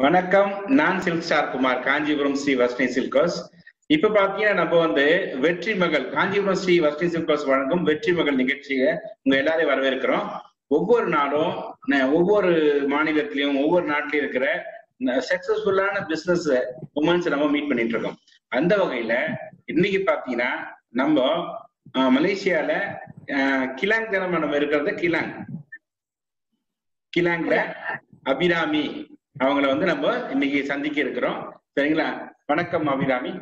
வணக்கம் நான் silk star Kumar Kanchipuram Shri Varshini silks இப்ப பாத்தீங்கன்னா நம்ம வந்து வெற்றி மகள் காஞ்சிபுரம் ஸ்ரீ வர்ஷ்ணி சில்கோஸ் வழங்கும் வெற்றி மகள் நிகழ்ச்சியை உங்க எல்லாரையும் வரவேற்கிறோம் ஒவ்வொரு நாளும் ந- ஒவ்வொரு மாநிலத்திலயும் ஒவ்வொரு நாட்டிலயும் இருக்கிற சக்சஸ்ஃபுல்லான பிசினஸ் உமன்ஸ் நம்ம மீட் பண்ணிட்டு இருக்கோம் அந்த வகையில இன்னைக்கு பாத்தீங்கன்னா நம்ம அஹ், மலேசியால அஹ், கிலாங் தினமா நம்ம இருக்கிறது கிலாங் கிலாங்ல அபிராமி அவங்கள வந்து நம்ம இன்னைக்கு சந்திக்க இருக்கிறோம் சரிங்களா வணக்கம் அபிராமி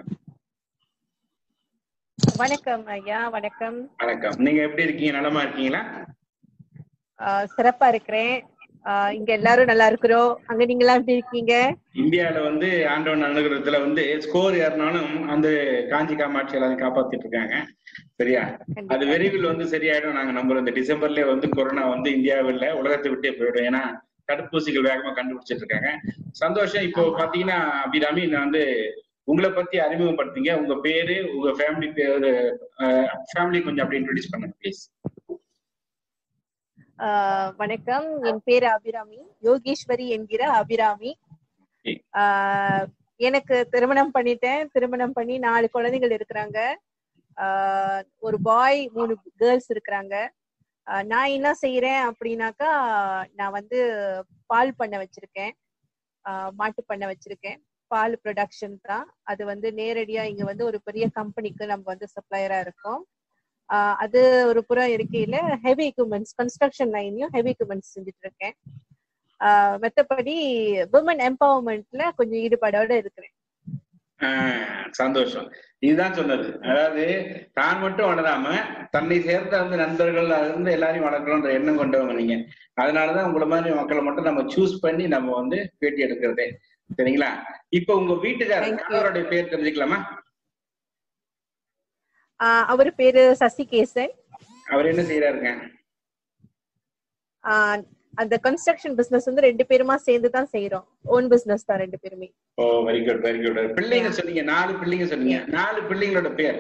வணக்கம் ஐயா வணக்கம் வணக்கம் நீங்க எப்படி இருக்கீங்க நலமா இருக்கீங்களா ஆஹ் சிறப்பா இருக்கிறேன் ஆஹ் இங்க எல்லாரும் நல்லா இருக்கிறோம் அங்க நீங்க எல்லாம் எப்படி இருக்கீங்க இந்தியால வந்து ஆண்டவன் அனுகிரகத்துல வந்து ஸ்கோர் ஏறினாலும் அந்த காஞ்சி காமாட்சி எல்லாத்தையும் காப்பாத்திட்டு இருக்காங்க சரியா அது விரைவில் வந்து சரியாயிடும் நாங்க நம்புறோம் இந்த டிசம்பர்லயே வந்து கொரோனா வந்து இந்தியாவில் உலகத்தை விட்டே போயிடும் ஏன்னா தடுப்பூசிகள் வேகமா கண்டுபிடிச்சிட்டு இருக்காங்க சந்தோஷம் இப்போ பாத்தீங்கன்னா அபிராமி நான் வந்து உங்களை பத்தி அறிமுகப்படுத்துங்க உங்க பேரு உங்க ஃபேமிலி பேரு ஃபேமிலி கொஞ்சம் அப்படி இன்ட்ரோடியூஸ் பண்ணுங்க ப்ளீஸ் ஆஹ் வணக்கம் என் பேரு அபிராமி யோகேஸ்வரி என்கிற அபிராமி ஆஹ் எனக்கு திருமணம் பண்ணிட்டேன் திருமணம் பண்ணி நாலு குழந்தைகள் இருக்கிறாங்க ஆஹ் ஒரு பாய் மூணு கேர்ள்ஸ் இருக்கிறாங்க ஆஹ் நான் என்ன செய்யறேன் அப்படின்னாக்கா நான் வந்து பால் பண்ண வச்சிருக்கேன் ஆஹ் மாட்டு பண்ண வச்சிருக்கேன் பால் ப்ரொடக்ஷன் தான் அது வந்து நேரடியா இங்க வந்து ஒரு பெரிய கம்பெனிக்கு நம்ம வந்து சப்ளையரா இருக்கோம் ஆஹ் அது ஒரு புறம் இருக்கையில ஹெவி எக்யூப்மெண்ட்ஸ் கன்ஸ்ட்ரக்ஷன் லைன்லயும் ஹெவி எக்யூப்மெண்ட்ஸ் செஞ்சுட்டு இருக்கேன் ஆஹ் மத்தபடி விமன் எம்பவர்மெண்ட்ல கொஞ்சம் ஈடுபாடோட இருக்கிறேன் ஆஹ் சந்தோஷம் இதுதான் சொன்னது அதாவது தான் மட்டும் வளராம தன்னை சேர்ந்த வந்து நண்பர்கள் அது இருந்து எல்லாரையும் வளர்க்கணுன்ற எண்ணம் கொண்டவங்க நீங்க அதனாலதான் உங்களை மாதிரி மக்களை மட்டும் நம்ம சூஸ் பண்ணி நம்ம வந்து பேட்டி எடுக்கிறதே சரிங்களா இப்ப உங்க வீட்டுக்காரர் Thank you. கணவருடைய பேர் தெரிஞ்சுக்கலாமா ஆஹ் அவர் பேரு சசிகேசன் அவர் என்ன செய்யறாருங்க ஆஹ் அந்த கன்ஸ்ட்ரக்ஷன் பிசினஸ் வந்து ரெண்டு பேருமா சேர்ந்து தான் செய்யறோம் ஓன் பிசினஸ் தான் ரெண்டு பேருமே oh very good very good பிள்ளைங்க சொன்னீங்க நாலு பிள்ளைங்க சொன்னீங்க நாலு பிள்ளைங்களோட பேர்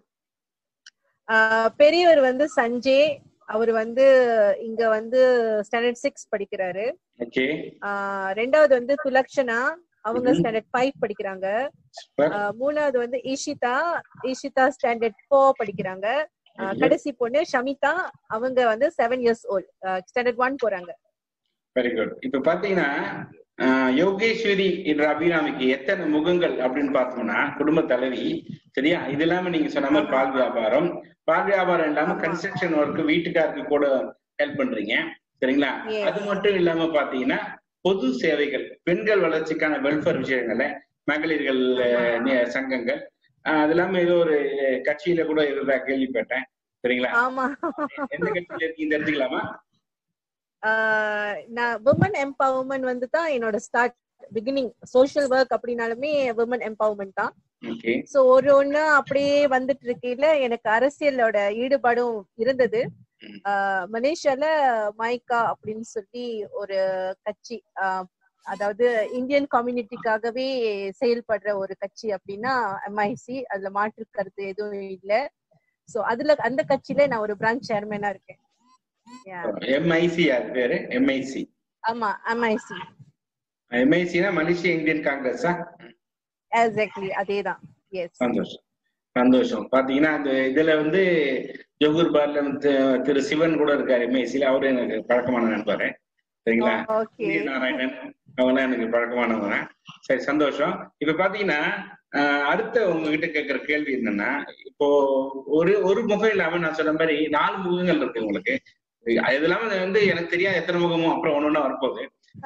ஆஹ் பெரியவர் வந்து சஞ்சய் அவர் வந்து இங்க வந்து ஸ்டாண்டர்ட் சிக்ஸ் படிக்கிறாரு ஓகே ஆஹ் ரெண்டாவது வந்து துலக்ஷனா அவங்க Mhm. ஸ்டாண்டர்ட் ஃபைவ் படிக்கிறாங்க ஆஹ் மூணாவது வந்து ஈஷிதா ஈஷிதா ஸ்டாண்டர்ட் ஃபோர் படிக்கிறாங்க ஆஹ் கடைசி பொண்ணு ஷமிதா அவங்க வந்து seven years old standard one போறாங்க வெரி குட் இப்ப பாத்தீங்கன்னா ஆஹ், யோகேஸ்வரி என்ற அபிராமிக்கு எத்தனை முகங்கள் அப்படின்னு பார்த்தோம்னா குடும்ப தலைவி சரியா இது இல்லாம நீங்க சொன்ன மாதிரி பால் வியாபாரம் பால் வியாபாரம் இல்லாம ஆமா. கன்ஸ்ட்ரக்ஷன் ஒர்க் வீட்டுக்காருக்கு கூட ஹெல்ப் பண்றீங்க சரிங்களா Yes. அது மட்டும் இல்லாம பாத்தீங்கன்னா பொது சேவைகள் பெண்கள் வளர்ச்சிக்கான வெல்ஃபேர் விஷயங்கள்ல மகளிர்கள் அஹ், நி- சங்கங்கள் ஆஹ், அது இல்லாம ஏதோ ஒரு கட்சியில கூட இருந்தா கேள்விப்பட்டேன் சரிங்களா ஆமா எந்த கட்சியில இருக்கீங்க தெரிஞ்சுக்கலாமா ஆஹ் நான் விமன் எம்பவர்மெண்ட் வந்து தான் என்னோட ஸ்டார்ட் பிகினிங் சோஷியல் ஒர்க் அப்படின்னாலுமே விமன் எம்பவர்மெண்ட் தான் ஓகே சோ ஒரு ஒண்ணு அப்படியே வந்துட்டு இருக்கையில எனக்கு அரசியலோட ஈடுபாடும் இருந்தது ம். ஆஹ் மலேசியால மைக்கா அப்படின்னு சொல்லி ஒரு கட்சி ஆஹ் அதாவது இந்தியன் கம்யூனிட்டிக்காகவே செயல்படுற ஒரு கட்சி அப்படின்னா எம்ஐசி அதுல மாற்று கருத்து எதுவும் இல்ல சோ அதுல அந்த கட்சியில நான் ஒரு பிரான்ச் சேர்மேனா இருக்கேன் Yeah. எம்ஐசி அது பேரு எம்ஐசி ஆமா எம்ஐசி எம்ஐசினா மலேசியா இந்தியன் காங்கிரஸா எக்ஸாக்ட்லி அதேதான் எஸ் சந்தோஷம் சந்தோஷம் பாத்தீங்கன்னா அந்த இதுல வந்து ஜொகூர் பார்ல வந்து திரு சிவன் கூட இருக்காரு எம்ஐசில அவரு எனக்கு பழக்கமான நண்பர் சரிங்களா ஓகே வி. நாராயணன் அவங்களாம் எனக்கு பழக்கமானவங்க சரி சந்தோஷம் இப்ப பாத்தீங்கன்னா ஆஹ், அடுத்த உங்ககிட்ட கேட்கிற கேள்வி என்னன்னா இப்போ ஒரு ஒரு முகம் இல்லாம நான் சொன்ன மாதிரி நாலு முகங்கள் இருக்கு உங்களுக்கு அது இல்லாம இது வந்து எனக்கு தெரியாது எத்தனை முகமோ அப்புறம் ஒண்ணு ஒண்ணா வரப்போகுது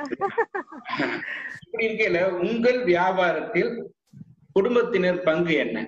இப்படி இருக்கையில உங்கள் வியாபாரத்தில் குடும்பத்தினர் பங்கு என்ன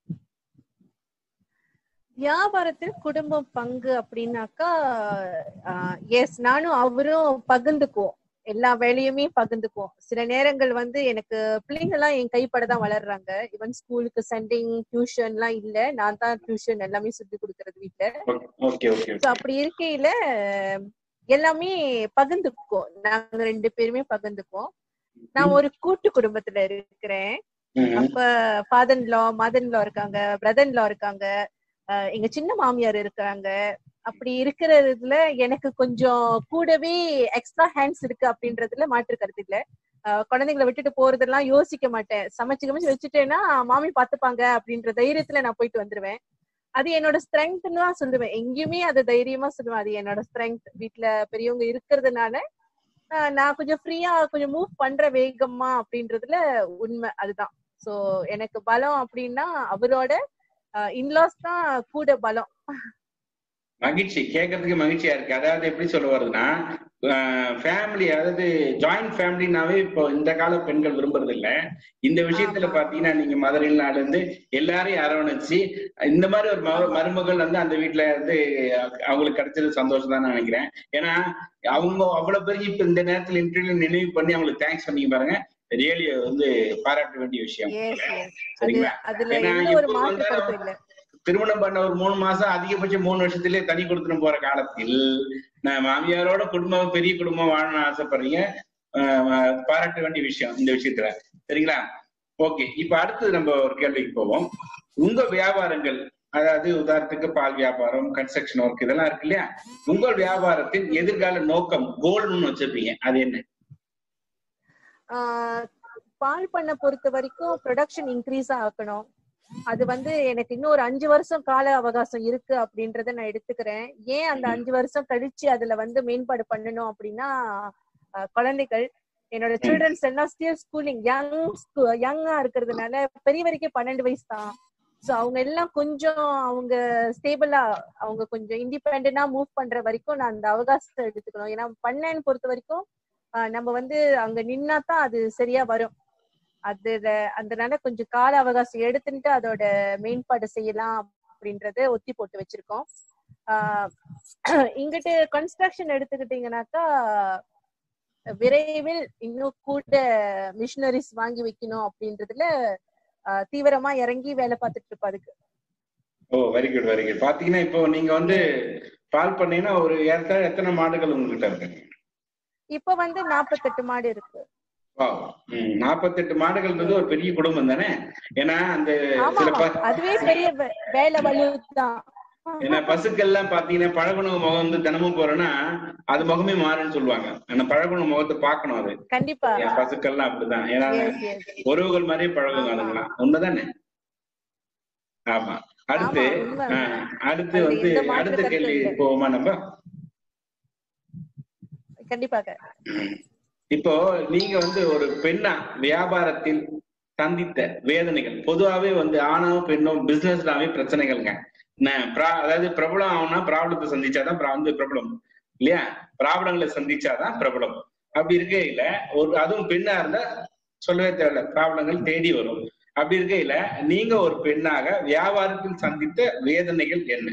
வியாபாரத்தில் குடும்ப பங்கு அப்படின்னாக்கா எஸ் நானும் அவரும் பகிர்ந்துக்குவோம் எல்லா வேலையுமே பகிர்ந்துக்குவோம் சில நேரங்கள் வந்து எனக்கு பிள்ளைங்க எல்லாம் என் கைப்பட தான் வளர்றாங்க ஈவன் ஸ்கூலுக்கு சென்டிங் டியூஷன் எல்லாம் இல்ல நான் தான் டியூஷன் எல்லாமே சொல்லி கொடுக்கறது வீட்ல ஓகே ஓகே சோ அப்படி இருக்கையில எல்லாமே பகிர்ந்துக்குவோம் நாங்க ரெண்டு பேருமே பகிர்ந்துக்குவோம் நான் ஒரு கூட்டு குடும்பத்துல இருக்கிறேன் அப்ப ஃபாதர் லா மதர் லா இருக்காங்க பிரதர் லா இருக்காங்க அஹ் எங்க சின்ன மாமியார் இருக்காங்க அப்படி இருக்கிறதுல எனக்கு கொஞ்சம் கூடவே எக்ஸ்ட்ரா ஹேண்ட்ஸ் இருக்கு அப்படின்றதுல மாற்று கருத்து இல்ல ஆஹ் குழந்தைங்களை விட்டுட்டு போறதெல்லாம் யோசிக்க மாட்டேன் சமைச்சு கமைச்சு வச்சுட்டேன்னா மாமி பாத்துப்பாங்க அப்படின்ற தைரியத்துல நான் போயிட்டு வந்துருவேன் அது என்னோட ஸ்ட்ரென்த்னு தான் சொல்லுவேன் எங்கேயுமே அது தைரியமா சொல்லுவேன் அது என்னோட ஸ்ட்ரென்த் வீட்ல பெரியவங்க இருக்கிறதுனால ஆஹ் நான் கொஞ்சம் ஃப்ரீயா கொஞ்சம் மூவ் பண்ற வேகமா அப்படின்றதுல உண்மை அதுதான் சோ எனக்கு பலம் அப்படின்னா அவரோட இன்லாஸ் தான் கூட பலம் மகிழ்ச்சி கேட்கறதுக்கு மகிழ்ச்சியா இருக்கு அதாவது எப்படி சொல்ல வருதுன்னா ஃபேமிலி அதாவது ஜாயிண்ட் ஃபேமிலினாவே இப்போ இந்த கால பெண்கள் விரும்புறது இல்ல இந்த விஷயத்துல ஆமா. பாத்தீங்கன்னா நீங்க மதுரையில் நாடு இருந்து எல்லாரையும் அரவணைச்சு இந்த மாதிரி ஒரு மரு- மருமகள் வந்து அந்த வீட்டுல இருந்து அவங்களுக்கு கிடைச்சது சந்தோஷம் தான் நினைக்கிறேன் ஏன்னா அவங்க அவ்வளவு பெரிய இப்ப இந்த நேரத்துல இன்டர்வியூ நினைவு பண்ணி அவங்களுக்கு தேங்க்ஸ் பண்ணி பாருங்க ரியலி வந்து பாராட்ட வேண்டிய விஷயம் எஸ் எஸ் அது சரிங்களா அதுல ஏன்னா எந்த ஒரு இப்போ மாற்று வந்து கருத்தும் இல்ல திருமணம் பண்ண ஒரு மூணு மாசம் அதிகபட்சம் மூணு வருஷத்திலே தனி கொடுத்துட்டு போற காலத்தில் நான் மாமியாரோட குடும்பம் பெரிய குடும்பம் வாழணும்னு ஆசைப்படுறீங்க ஆஹ் பாராட்ட வேண்டிய விஷயம் இந்த விஷயத்துல சரிங்களா ஓகே இப்ப அடுத்து நம்ம ஒரு கேள்விக்கு போவோம் உங்க வியாபாரங்கள் அதாவது உதாரணத்துக்கு பால் வியாபாரம் கன்ஸ்ட்ரக்ஷன் ஒர்க் இதெல்லாம் இருக்கு இல்லையா உங்கள் வியாபாரத்தின் எதிர்கால நோக்கம் கோல்னு வச்சிருப்பீங்க அது என்ன ஆஹ் பால் பண்ண பொறுத்த வரைக்கும் ப்ரொடக்ஷன் இன்க்ரீஸ் ஆக்கணும் அது வந்து எனக்கு இன்னும் ஒரு அஞ்சு வருஷம் கால அவகாசம் இருக்கு அப்படின்றத நான் எடுத்துக்கிறேன் ஏன் அந்த அஞ்சு வருஷம் கழிச்சு அதுல வந்து மேம்பாடு பண்ணணும் அப்படின்னா ஆஹ் குழந்தைகள் என்னோட சில்ட்ரன்ஸ் எல்லாம் ஸ்டில் ஸ்கூலிங் யங் யங்கா இருக்கிறதுனால பெரியவரைக்கே பன்னெண்டு வயசு தான் சோ அவங்க எல்லாம் கொஞ்சம் அவங்க ஸ்டேபிளா அவங்க கொஞ்சம் இண்டிபெண்டா மூவ் பண்ற வரைக்கும் நான் அந்த அவகாசத்தை எடுத்துக்கணும் ஏன்னா பண்ணேன்னு பொறுத்த வரைக்கும் ஆஹ் நம்ம வந்து அங்க நின்னா தான் அது சரியா வரும் அதுல அதனால கொஞ்சம் கால அவகாசம் எடுத்துட்டு அதோட மேம்பாடு செய்யலாம் அப்படின்றத ஒத்தி போட்டு வச்சிருக்கோம் ஆஹ் இங்கிட்டு கன்ஸ்ட்ரக்ஷன் எடுத்துக்கிட்டீங்கன்னாக்கா விரைவில் இன்னும் கூட மிஷினரிஸ் வாங்கி வைக்கணும் அப்படின்றதுல ஆஹ் தீவிரமா இறங்கி வேலை பார்த்துட்டு இருப்போம் அதுக்கு oh very good very good பாத்தீங்கன்னா இப்போ நீங்க வந்து பால் பண்ணீங்கன்னா ஒரு ஏற்ற எத்தனை மாடுகள் உங்ககிட்ட இருக்கு இப்ப வந்து நாற்பத்தெட்டு மாடு இருக்கு நாற்பத்தெட்டு மாடுகள்ன்றது ஒரு பெரிய குடும்பம் தானே ஏன்னா அந்த ஆமா சில ஆமா ப- அதுவே பெரிய வே- வேலை வலு தான் ஏன்னா பசுக்கள்லாம் பாத்தீங்கன்னா பழகுன முகம் வந்து தினமும் போறேன்னா அது முகமே மாறுன்னு சொல்லுவாங்க ஆனா பழகுன முகத்தை பார்க்கணும் அது கண்டிப்பா என் பசுக்கள்லாம் அப்படிதான் ஏன்னா எஸ் எஸ் உறவுகள் மாதிரியே பழகுங்க ஆமா. அதுங்களாம் உண்மைதானே ஆமா அடுத்து ஆமா, உண்மை. ஆஹ், அடுத்து அதுல வந்து எந்த மாற்று அடுத்த கருத்தும் கேள்வி இல்லை. போவோமா நம்ம கண்டிப்பாக இப்போ நீங்க வந்து ஒரு பெண்ணா வியாபாரத்தில் சந்தித்த வேதனைகள் பொதுவாவே வந்து ஆணோ பெண்ணோ பிசினஸ்லாவே பிரச்சனைகள்ங்க நான் பிரா- அதாவது பிரபலம் ஆகும்னா ப்ராப்ளத்தை சந்திச்சாதான் பிரா- வந்து பிரபலம் இல்லையா ப்ராப்ளங்களை சந்திச்சாதான் பிரபலம் அப்படி இருக்கையில ஒரு அதுவும் பெண்ணா இருந்தா சொல்லவே தேவையில்ல ப்ராப்ளங்கள் தேடி வரும் அப்படி இருக்கையில நீங்க ஒரு பெண்ணாக வியாபாரத்தில் சந்தித்த வேதனைகள் என்ன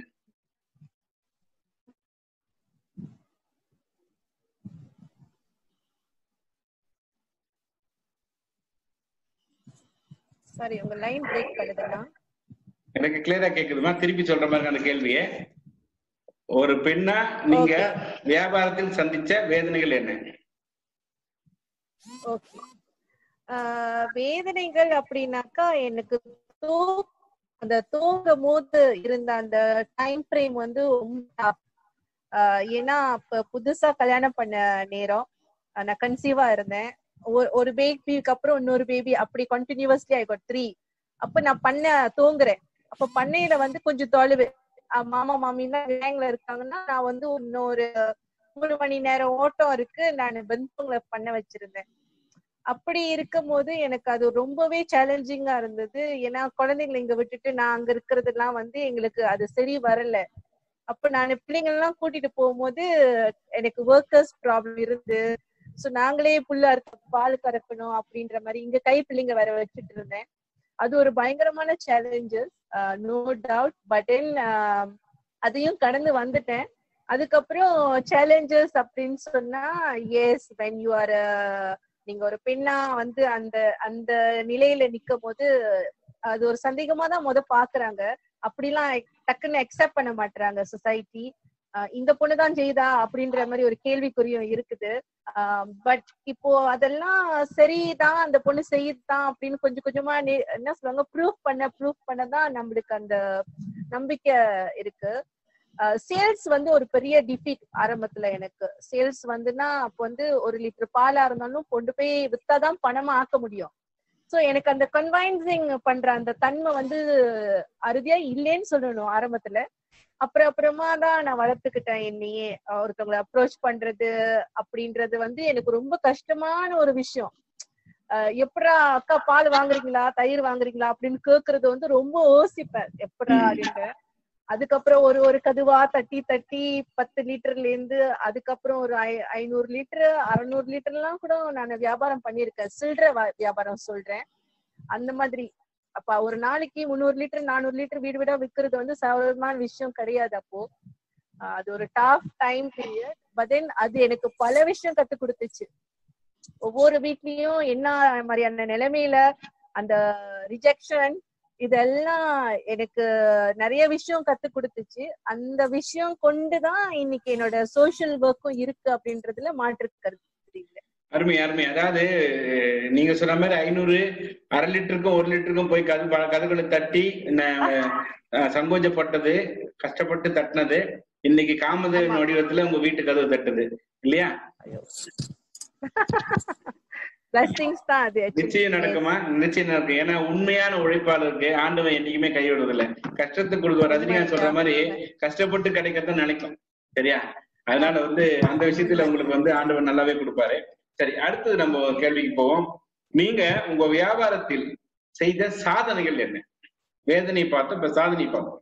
சாரி உங்க லைன் பிரேக் பண்ணுதுண்ணா எனக்கு கிளியரா கேக்குதுமா திருப்பி சொல்ற மாதிரி அந்த கேள்வியே ஒரு பெண்ணா நீங்க வியாபாரத்தில் சந்திச்ச வேதனைகள் என்ன ஓகே வேதனைகள் அப்படின்னாக்கா எனக்கு தூ அந்த தூங்கும் போது இருந்த அந்த டைம் ஃப்ரேம் வந்து ரொம்ப tough. ஆஹ் ஏன்னா அப்ப புதுசா கல்யாணம் பண்ண நேரம் ஆஹ் நான் கன்சீவா இருந்தேன் ஒரு- ஒரு பேபிக்கு அப்புறம் இன்னொரு பேபி அப்படி கண்டினியூவஸ்லி ஐ got த்ரீ அப்ப நான் பண்ண தூங்குறேன் அப்ப பண்ணையில வந்து கொஞ்சம் தொலைவு ஆஹ் மாமா மாமிலாம் வேங்ல இருக்காங்கன்னா நான் வந்து இன்னொரு மூணு மணி நேரம் ஓட்டம் இருக்கு நான் பெந்தவங்களை பண்ண வச்சிருந்தேன் அப்படி இருக்கும் போது எனக்கு அது ரொம்பவே சேலஞ்சிங்கா இருந்தது ஏன்னா குழந்தைங்களை இங்க விட்டுட்டு நான் அங்க இருக்கிறதெல்லாம் வந்து எங்களுக்கு அது சரி வரல அப்ப நான் பிள்ளைங்க எல்லாம் கூட்டிட்டு போகும்போது எனக்கு ஒர்க்கர்ஸ் ப்ராப்ளம் இருந்து சோ நாங்களே புல்லு அறுத்து பால் கறக்கணும் அப்படின்ற மாதிரி இங்க கை பிள்ளைங்க வேற வச்சுட்டு இருந்தேன் அது ஒரு பயங்கரமான challenges no doubt but then அதையும் கடந்து வந்துட்டேன் அதுக்கப்புறம் சேலஞ்சஸ் அப்படின்னு சொன்னா எஸ் வென் யூ ஆர் நீங்க ஒரு பெண்ணா வந்து அந்த அந்த நிலையில நிக்கும் போது அது ஒரு சந்தேகமா தான் முத பாக்குறாங்க அப்படிலாம் டக்குன்னு அக்செப்ட் பண்ண மாட்டாங்க சொசைட்டி இந்த பொண்ணு தான் செய்தா அப்படின்ற மாதிரி ஒரு கேள்விக்குறியும் இருக்குது பட் இப்போ அதெல்லாம் சரிதான் அந்த பொண்ணு செய்யுதான் அப்படின்னு கொஞ்சம் கொஞ்சமா நே- என்ன சொல்லுவாங்க ப்ரூஃப் பண்ண ப்ரூஃப் பண்ண தான் நம்மளுக்கு அந்த நம்பிக்கை இருக்கு சேல்ஸ் வந்து ஒரு பெரிய டிஃபீட் ஆரம்பத்துல எனக்கு சேல்ஸ் வந்துன்னா அப்ப வந்து ஒரு லிட்டர் பாலா இருந்தாலும் கொண்டு போய் வித்தாதான் பணமா ஆக்க முடியும் சோ எனக்கு அந்த கன்வைன்சிங் பண்ற அந்த தன்மை வந்து அறுதியா இல்லைன்னு சொல்லணும் ஆரம்பத்துல அப்புறம் அப்புறமா தான் நான் வளர்த்துக்கிட்டேன் என்னையே ஒருத்தவங்களை அப்ரோச் பண்றது அப்படின்றது வந்து எனக்கு ரொம்ப கஷ்டமான ஒரு விஷயம் எப்படா அக்கா பால் வாங்குறீங்களா தயிர் வாங்குறீங்களா அப்படின்னு கேக்குறது வந்து ரொம்ப யோசிப்பேன் எப்படா அப்படின்னு அதுக்கப்புறம் ஒரு ஒரு கதுவா தட்டி தட்டி பத்து லிட்டர்ல இருந்து அதுக்கப்புறம் ஒரு ஐநூறு லிட்டர் அறுநூறு லிட்டர் எல்லாம் கூட நான் வியாபாரம் பண்ணிருக்கேன் சில்லற வியாபாரம் சொல்றேன் அந்த மாதிரி அப்ப ஒரு நாளைக்கு முந்நூறு லிட்டர் நானூறு லிட்டர் வீடு வீடா விற்கிறது வந்து சாதாரணமான விஷயம் கிடையாது அப்போ அது ஒரு tough time period but then அது எனக்கு பல விஷயம் கத்து கொடுத்துச்சு ஒவ்வொரு வீட்லயும் என்ன மாதிரியான நிலைமையில அந்த ரிஜெக்ஷன் இதெல்லாம் எனக்கு நிறைய விஷயம் கத்து கொடுத்துச்சு அந்த விஷயம் கொண்டுதான் இன்னைக்கு என்னோட சோசியல் ஒர்க்கும் இருக்கு அப்படின்றதுல மாற்று கருத்து இல்லை அருமை அருமை அதாவது நீங்க சொன்ன மாதிரி ஐநூறு அரை லிட்டருக்கும் ஒரு லிட்டருக்கும் போய் கது கதுகளை தட்டி சங்கோஜப்பட்டது கஷ்டப்பட்டு தட்டினது இன்னைக்கு காமதேவன் வடிவத்துல உங்க வீட்டு கதவு தட்டுது இல்லையா பிளஸிங்ஸ் தான் அது நிச்சயம் நடக்குமா நிச்சயம் நடக்கும் ஏன்னா உண்மையான உழைப்பாளருக்கு ஆண்டவன் என்னைக்குமே கைவிடுறது இல்ல கஷ்டத்துக்கு கொடுக்க ரஜினிகாந்த் சொல்ற மாதிரி கஷ்டப்பட்டு கிடைக்கத்தான் நினைக்கும் சரியா அதனால வந்து அந்த விஷயத்துல உங்களுக்கு வந்து ஆண்டவன் நல்லாவே கொடுப்பாரு சரி அடுத்தது நம்ம கேள்விக்கு போவோம் நீங்க உங்க வியாபாரத்தில் செய்த சாதனைகள் என்ன வேதனை பார்த்தோம் இப்ப சாதனை பார்த்தோம்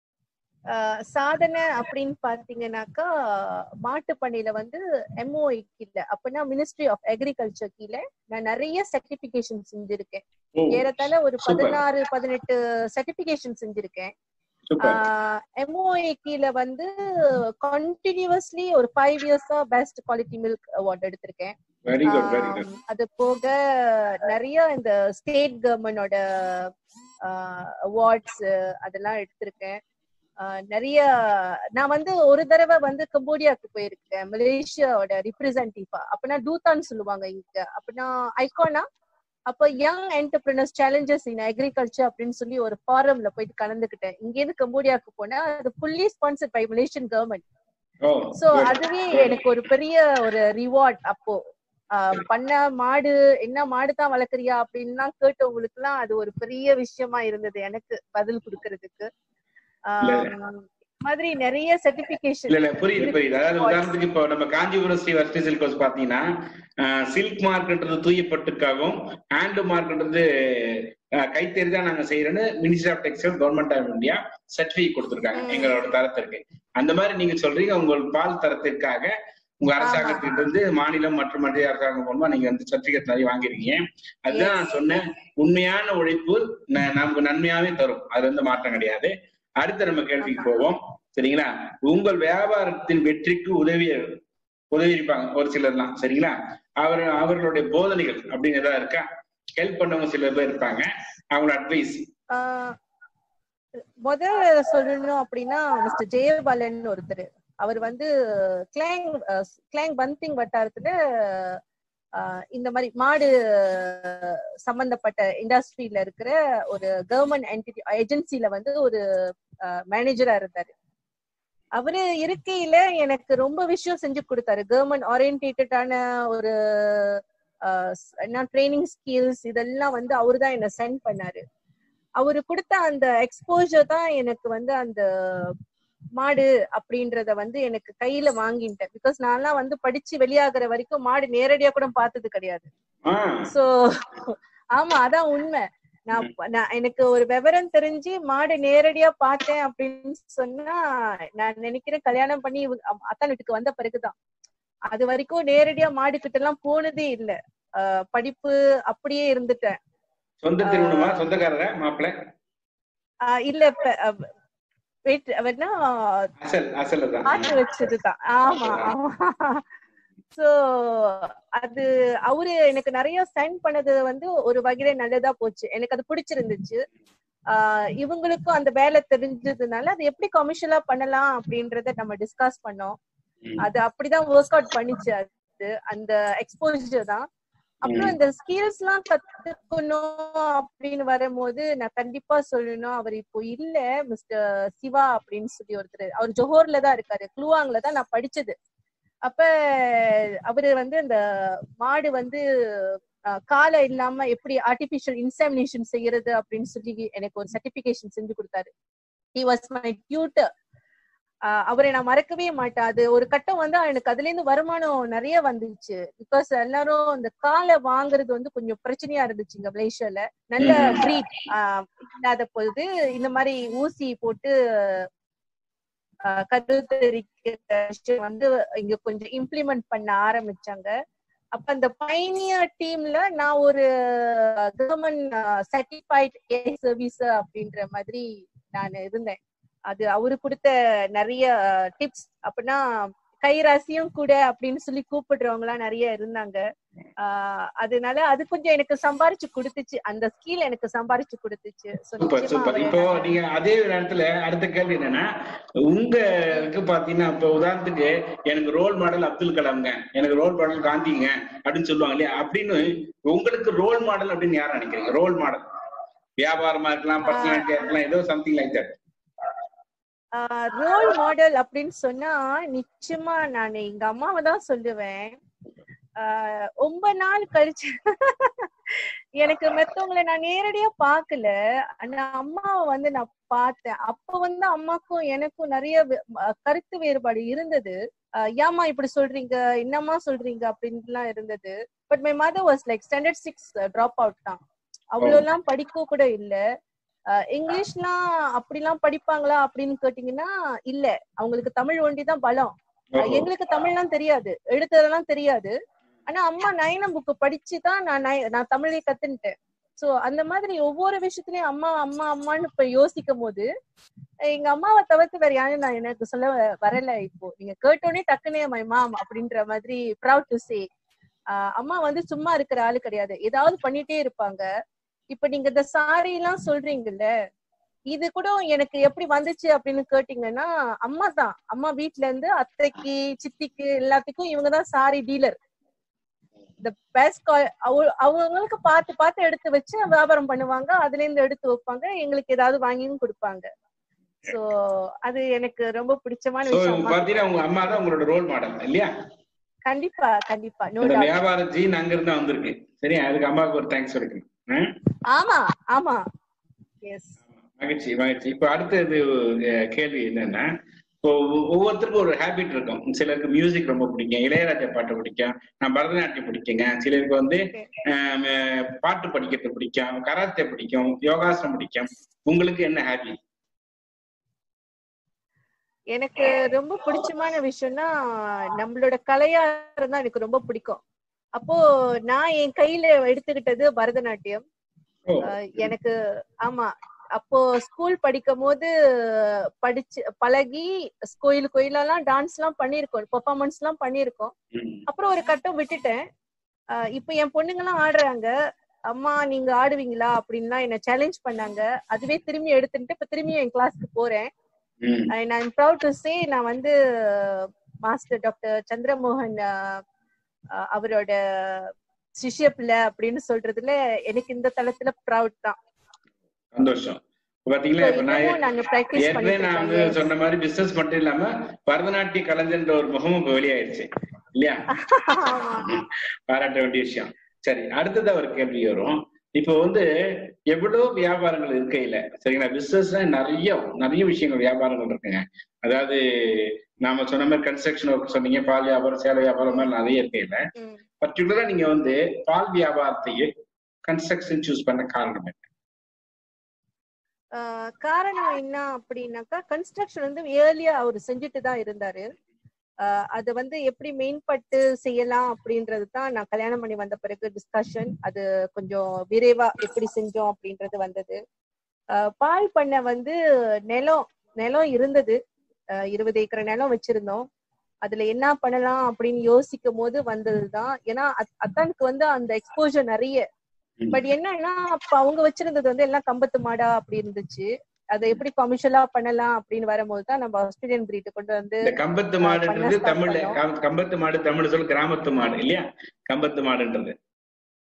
சாதனை அப்படின்னு பாத்தீங்கன்னாக்கா மாட்டு பண்ணையில வந்து எம்ஓஐ கீழ அப்படின்னா மினிஸ்ட்ரி ஆஃப் அக்ரிகல்ச்சர் கீழே நான் நிறைய சர்டிபிகேஷன் செஞ்சிருக்கேன் ஏறத்தாழ ஒரு பதினாறு பதினெட்டு சர்டிபிகேஷன் செஞ்சிருக்கேன் எம்ஓஐ கீழ வந்து கண்டினியூஸ்லி ஒரு ஃபைவ் இயர்ஸா பெஸ்ட் குவாலிட்டி மில்க் அவார்ட் எடுத்திருக்கேன் அது போக நிறைய இந்த ஸ்டேட் கவர்மெண்டோட அவார்ட்ஸ் அதெல்லாம் எடுத்திருக்கேன் நிறைய நான் வந்து ஒரு தடவை வந்து கம்போடியாவுக்கு போயிருக்கேன் மலேசியாவோட ரிப்ரசன்டேட்டிவா அப்படின்னா டூத்தான் சொல்லுவாங்க இங்க அப்படின்னா ஐகானா அப்ப young entrepreneurs challenges in agriculture அப்படின்னு சொல்லி ஒரு ஃபாரம்ல போயிட்டு கலந்துக்கிட்டேன் இங்க இருந்து கம்போடியாவுக்கு போனேன் அது fully sponsored by Malaysian government so அதுவே எனக்கு ஒரு பெரிய ஒரு ரிவார்ட் அப்போ பண்ண மாடு என்ன மாடு தான் வளர்க்குறியா அப்படின்னா கேட்டவங்களுக்கு எல்லாம் அது ஒரு பெரிய விஷயமா இருந்தது எனக்கு பதில் கொடுக்கறதுக்கு மாதிரி நிறைய சர்டிபிகேஷன் இல்ல இல்ல புரியுது புரியுது அதாவது உதாரணத்துக்கு இப்போ நம்ம காஞ்சிபுரம் ஸ்ரீ வர்ஷ்டி சில்க் ஹவுஸ் பாத்தீங்கன்னா சில்க் மார்க்ன்றது தூயப்பட்டுக்காகவும் ஹேண்ட் மார்க்ன்றது கைத்தறி தான் நாங்க செய்யறோம்னு ministry of textile government of India certificate கொடுத்துருக்காங்க எங்களோட தரத்திற்கு அந்த மாதிரி நீங்க சொல்றீங்க உங்கள் பால் தரத்திற்காக உங்க அரசாங்கத்திட்ட இருந்து மாநிலம் மற்றும் மத்திய அரசாங்கம் மூலமா நீங்க வந்து சர்டிபிகேட் நிறைய வாங்கிருக்கீங்க அதுதான் நான் சொன்னேன் உண்மையான உழைப்பு நமக்கு நன்மையாவே தரும் அது வந்து மாற்றம் கிடையாது அடுத்த நம்ம கேள்விக்கு போவோம் சரிங்களா உங்கள் வியாபாரத்தின் வெற்றிக்கு உதவி உதவி இருப்பாங்க ஒரு சிலர்லாம் சரிங்களா அவர் அவர்களுடைய போதனைகள் அப்படின்னு ஏதாவது இருக்கா ஹெல்ப் பண்ணவங்க சில பேர் இருப்பாங்க அவங்களோட அட்வைஸ் முதல் சொல்லணும் அப்படின்னா மிஸ்டர் ஜெயபாலன் ஒருத்தர் அவர் வந்து கிளாங் கிளாங் பந்திங் வட்டாரத்துல இந்த மாதிரி மாடு சம்பந்தப்பட்ட இண்டஸ்ட்ரியில இருக்கிற ஒரு கவர்மெண்ட் என்டிட்டி ஏஜென்சில வந்து ஒரு மேனேஜரா இருந்தாரு அவரு இருக்கையில எனக்கு ரொம்ப விஷயம் செஞ்சு கொடுத்தாரு கவர்மெண்ட் ஓரியன்டேட்டடான ஒரு என்ன ட்ரைனிங் ஸ்கில்ஸ் இதெல்லாம் வந்து அவரு தான் என்ன சென்ட் பண்ணாரு அவரு கொடுத்த அந்த எக்ஸ்போஜர் தான் எனக்கு வந்து அந்த மாடு அப்படின்றத வந்து எனக்கு கையில வாங்கிட்டேன் பிகாஸ் நான்லாம் வந்து படிச்சு வெளியாகிற வரைக்கும் மாடு நேரடியா கூட பார்த்தது கிடையாது சோ ஆமா அதான் உண்மை நான் நான் எனக்கு ஒரு விவரம் தெரிஞ்சு மாடு நேரடியா பார்த்தேன் அப்படின்னு சொன்னா நான் நினைக்கிறேன் கல்யாணம் பண்ணி அத்தான் வீட்டுக்கு வந்த பிறகுதான் அது வரைக்கும் நேரடியா மாடு கிட்ட எல்லாம் போனதே இல்ல படிப்பு அப்படியே இருந்துட்டேன் சொந்த திருமணமா சொந்தக்காரர மாப்பிள்ள இல்ல ஆட்டு வச்சதுதான் ஆமா ஆமா சோ அது அவரு எனக்கு நிறைய சென்ட் பண்ணது வந்து ஒரு வகையில நல்லதா போச்சு எனக்கு அது பிடிச்சிருந்துச்சு ஆஹ் இவங்களுக்கும் அந்த வேலை தெரிஞ்சதுனால அது எப்படி கமர்ஷியலா பண்ணலாம் அப்படின்றத நம்ம டிஸ்கஸ் பண்ணோம் அது அப்படிதான் ஒர்க் அவுட் பண்ணிச்சு அது அந்த எக்ஸ்போஜர் தான் அப்புறம் இந்த ஸ்கில்ஸ் எல்லாம் கத்துக்கணும் அப்படின்னு வரும்போது நான் கண்டிப்பா சொல்லணும் அவர் இப்போ இல்ல மிஸ்டர் சிவா அப்படின்னு சொல்லி ஒருத்தர் அவர் ஜோஹர்ல தான் இருக்காரு குளுவாங்ல தான் நான் படிச்சது அப்ப அவரு வந்து அந்த மாடு வந்து அஹ், காலை இல்லாம எப்படி ஆர்டிபிஷியல் இன்சாமினேஷன் செய்யறது அப்படின்னு சொல்லி எனக்கு ஒரு சர்டிபிகேஷன் செஞ்சு கொடுத்தாரு ஹி வாஸ் மை டியூட்டர் அவரை நான் மறக்கவே மாட்டேன் அது ஒரு கட்டம் வந்து எனக்கு அதுல இருந்து வருமானம் நிறைய வந்துச்சு பிகாஸ் எல்லாரும் இந்த காலை வாங்குறது வந்து கொஞ்சம் பிரச்சனையா இருந்துச்சு இங்க மலேசியால நல்ல ம்ம். பிரீட் இல்லாத பொழுது இந்த மாதிரி ஊசி போட்டு ஆஹ் கருத்தரிக்கிற விஷயம் வந்து இங்க கொஞ்சம் இம்ப்ளிமெண்ட் பண்ண ஆரம்பிச்சாங்க அப்ப அந்த பைனியர் டீம்ல நான் ஒரு கவர்மெண்ட் சர்டிஃபைட் ஏ சர்வீஸ் அப்படின்ற மாதிரி நான் இருந்தேன் அது அவரு கொடுத்த நிறைய டிப்ஸ் அப்படின்னா கைராசியும் கூட அப்படின்னு சொல்லி கூப்பிடுறவங்க எல்லாம் நிறைய இருந்தாங்க ஆஹ் அதனால அது கொஞ்சம் எனக்கு சம்பாரிச்சு கொடுத்துச்சு அந்த ஸ்கில் எனக்கு சம்பாரிச்சு கொடுத்துச்சு So சூப்பர் நிச்சயமா சூப்பர் அவரை இப்போ நான் நீங்க அதே நேரத்துல அடுத்த கேள்வி என்னன்னா உங்களுக்கு பாத்தீங்கன்னா இப்போ உதாரணத்துக்கு எனக்கு ரோல் மாடல் அப்துல் கலாம்ங்க எனக்கு ரோல் மாடல் காந்திங்க அப்படின்னு சொல்லுவாங்க இல்லையா அப்படின்னு உங்களுக்கு ரோல் மாடல் அப்படின்னு யார் நினைக்கிறீங்க ரோல் மாடல் வியாபாரமா இருக்கலாம் பர்சனாலிட்டியா இருக்கலாம் ஏதோ something like that role model அப்படின்னு சொன்னா நிச்சயமா நான் எங்க அம்மாவை தான் சொல்லுவேன் ஆஹ் ரொம்ப நாள் கழிச்சு எனக்கு மத்தவங்களை நான் நேரடியா பார்க்கல ஆனா அம்மாவை வந்து நான் பார்த்தேன் அப்ப வந்து அம்மாக்கும் எனக்கும் நிறைய வே- அஹ் கருத்து வேறுபாடு இருந்தது ஆஹ் ஏம்மா இப்படி சொல்றீங்க என்னம்மா சொல்றீங்க அப்படின்ட்டுலாம் இருந்தது but my mother was like standard six drop out தான் அவ்வளவு எல்லாம் படிக்க கூட இல்ல அஹ் இங்கிலீஷ்லாம் அப்படிலாம் படிப்பாங்களா அப்படின்னு கேட்டீங்கன்னா இல்ல அவங்களுக்கு தமிழ் ஒண்டி தான் பலம் அஹ் எங்களுக்கு தமிழ்லாம் தெரியாது எழுத்துறதெல்லாம் தெரியாது ஆனா அம்மா நயனம் புக்கு படிச்சு தான் நான் நய- நான் தமிழை கத்துன்ட்டேன் சோ அந்த மாதிரி ஒவ்வொரு விஷயத்துலயும் அம்மா அம்மா அம்மான்னு இப்ப யோசிக்கும் போது அஹ் எங்க அம்மாவை தவிர்த்து வேற யாரும் நான் எனக்கு சொல்ல வ- வரல இப்போ நீங்க கேட்டோடனே டக்குனே மை மாம் அப்படின்ற மாதிரி ப்ரவுட் டு சே அம்மா வந்து சும்மா இருக்கிற ஆளு கிடையாது ஏதாவது பண்ணிட்டே இருப்பாங்க இப்ப நீங்க இந்த சாரி எல்லாம் சொல்றீங்கல்ல இது கூட எனக்கு எப்படி வந்துச்சு அப்படின்னு கேட்டீங்கன்னா அம்மா தான் அம்மா வீட்ல இருந்து அத்தைக்கு சித்திக்கு எல்லாத்துக்கும் இவங்க தான் சாரி டீலர் இந்த பெஸ்ட் அவங்களுக்கு பார்த்து பார்த்து எடுத்து வச்சு வியாபாரம் பண்ணுவாங்க அதுல இருந்து எடுத்து வைப்பாங்க எங்களுக்கு ஏதாவது வாங்கியும் கொடுப்பாங்க சோ அது எனக்கு ரொம்ப பிடிச்சமான சோ விஷயம் அம்மா பாத்தீங்கன்னா உங்க அம்மா தான் உங்களோட ரோல் மாடல் இல்லையா கண்டிப்பா கண்டிப்பா நோ அந்த டவுட் வியாபார ஜீன் அங்க இருந்து வந்திருக்கு சரியா அதுக்கு அம்மாவுக்கு ஒரு தேங்க்ஸ் சொல்லிக்கணும் ஆ? ஆமா ஆமா எஸ் மகிழ்ச்சி மகிழ்ச்சி இப்ப அடுத்தது அஹ், கேள்வி என்னன்னா இப்போ ஒவ்வொ- ஒவ்வொருத்தருக்கும் ஒரு ஹேபிட் இருக்கும் சிலருக்கு மியூசிக் ரொம்ப பிடிக்கும் இளையராஜா பாட்டு பிடிக்கும் நான் பரதநாட்டியம் பிடிக்குங்க சிலருக்கு வந்து ஆம், அஹ், பாட்டு படிக்கிறது பிடிக்கும் கராத்தே பிடிக்கும் யோகாசனம் பிடிக்கும் உங்களுக்கு என்ன ஹேபி எனக்கு ரொம்ப பிடிச்சமான விஷயம்னா நம்மளோட கலையா இருந்தா எனக்கு ரொம்ப பிடிக்கும் அப்போ நான் என் கையில எடுத்துக்கிட்டது பரதநாட்டியம் ஓ அஹ் எனக்கு ஆமா அப்போ ஸ்கூல் படிக்கும் போது படிச்சு பழகி கோயில் கோயிலெல்லாம் டான்ஸ் எல்லாம் பண்ணிருக்கோம் பெர்ஃபார்மன்ஸ் எல்லாம் பண்ணிருக்கோம் ம். அப்புறம் ஒரு கட்டம் விட்டுட்டேன் அஹ் இப்போ என் பொண்ணுங்க எல்லாம் ஆடுறாங்க அம்மா நீங்க ஆடுவீங்களா அப்படின்லாம் என்ன சேலஞ்ச் பண்ணாங்க அதுவே திரும்பி எடுத்துட்டு இப்ப திரும்பி என் கிளாஸ்க்கு போறேன் ம். And I'm proud to say நான் வந்து மாஸ்டர் டாக்டர் சந்திரமோகன் அஹ், அஹ், அவரோட சிஷ்ய பிள்ளை அப்படின்னு சொல்றதுல எனக்கு இந்த தளத்துல ப்ரவுட் தான் சந்தோஷம் இப்ப பாத்தீங்களா இப்ப நான் இன்னமும் நாங்க பிராக்டிஸ் ஏற்கனவே பண்ணிட்டு நான் வந்து இருக்கேன் சொன்ன மாதிரி பிசினஸ் மட்டும் இல்லாம பரதநாட்டிய கலைஞர்ன்ற ஒரு முகமும் இப்ப வெளியாயிருச்சு இல்லையா ஆமா பாராட்ட வேண்டிய விஷயம் சரி அடுத்ததா ஒரு கேள்வி வரும் இப்போ வந்து எவ்வளவு வியாபாரங்கள் இருக்கையில சரிங்களா பிசினஸ்ல நிறைய நிறைய விஷயங்கள் வியாபாரங்கள் இருக்குங்க அதாவது நாம சொன்ன மாதிரி கன்ஸ்ட்ரக்ஷன் ஒர்க் சொன்னீங்க பால் வியாபாரம் சேலை வியாபாரம் மாதிரி நிறைய இருக்கையில ம். பர்டிகுலரா நீங்க வந்து பால் வியாபாரத்தையே கன்ஸ்ட்ரக்ஷன் சூஸ் பண்ண காரணம் என்ன ஆஹ் காரணம் என்ன அப்படின்னாக்கா கன்ஸ்ட்ரக்ஷன் வந்து ஏர்லியா அவர் செஞ்சுட்டு தான் இருந்தாரு ஆஹ் அது வந்து எப்படி மேம்பட்டு செய்யலாம் அப்படின்றது தான் நான் கல்யாணம் பண்ணி வந்த பிறகு டிஸ்கஷன் அது கொஞ்சம் விரைவா எப்படி செஞ்சோம் அப்படின்றது வந்தது ஆஹ் பால் பண்ணை வந்து நிலம் நிலம் இருந்தது ஆஹ் இருபது ஏக்கர் நிலம் வச்சிருந்தோம் அதுல என்ன பண்ணலாம் அப்படின்னு யோசிக்கும் போது வந்ததுதான் ஏன்னா அத்- அத்தானுக்கு வந்து அந்த எக்ஸ்போஜர் நிறைய ம். பட் என்னன்னா அப்ப அவங்க வச்சிருந்தது வந்து எல்லாம் கம்பத்து மாடா அப்படி இருந்துச்சு அதை எப்படி கமர்ஷியலா பண்ணலாம் அப்படின்னு வரும்போது தான் நம்ம ஆஸ்திரேலியன் பிரீட் கொண்டு வந்து இந்த கம்பத்து ஆஹ் மாடுன்றது பண்ண start தமிழ்ல பண்ணோம். கம்- கம்பத்து மாடு தமிழ் சொல் கிராமத்து மாடு இல்லையா கம்பத்து மாடுன்றது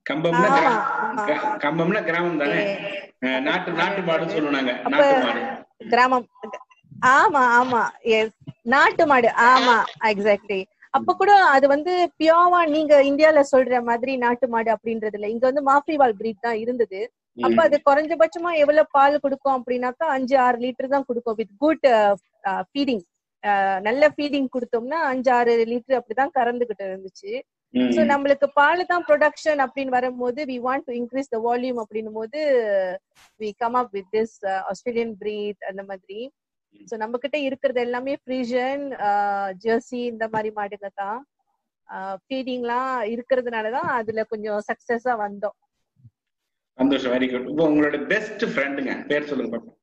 கம்பம்னா ஆமா கிரா- ஆமா. க- கம்பம்னா கிராமம் தானே அஹ் நாட்டு நாட்டு மாடுன்னு சொல்லுவாங்க அப்ப நாட்டு மாடு கிராமம் ஆமா ஆமா எஸ் நாட்டு மாடு ஆமா எக்ஸாக்ட்லி அப்ப கூட அது வந்து பியோவா நீங்க இந்தியால சொல்ற மாதிரி நாட்டு மாடு அப்படின்றது இல்ல இங்க வந்து மாஃப்ரிவால் பிரீட் தான் இருந்தது அப்ப ம். அது குறைஞ்சபட்சமா எவ்வளவு பால் கொடுக்கும் அப்படின்னாக்கா அஞ்சு ஆறு லிட்டர் தான் கொடுக்கும் வித் குட் ஃபீடிங் நல்ல ஃபீடிங் கொடுத்தோம்னா அஞ்சு ஆறு லிட்டர் அப்படிதான் கறந்துகிட்டு இருந்துச்சு ம். சோ நம்மளுக்கு பால் தான் ப்ரொடக்ஷன் அப்படின்னு வரும்போது we want to increase the volume அப்படின்னும் போது we come up with this Australian breed அந்த மாதிரி சோ நம்ம கிட்ட இருக்கிறது எல்லாமே ஃப்ரீஜன் ஜெர்சி இந்த மாதிரி மாடுங்க தான் ஃபீடிங்லாம் இருக்கிறதுனாலதான் அதுல கொஞ்சம் சக்சஸா வந்தோம் சந்தோஷம் வெரி குட் இப்போ உங்களோட பெஸ்ட் ஃப்ரெண்டுங்க பேர் சொல்லுங்க பாப்போம்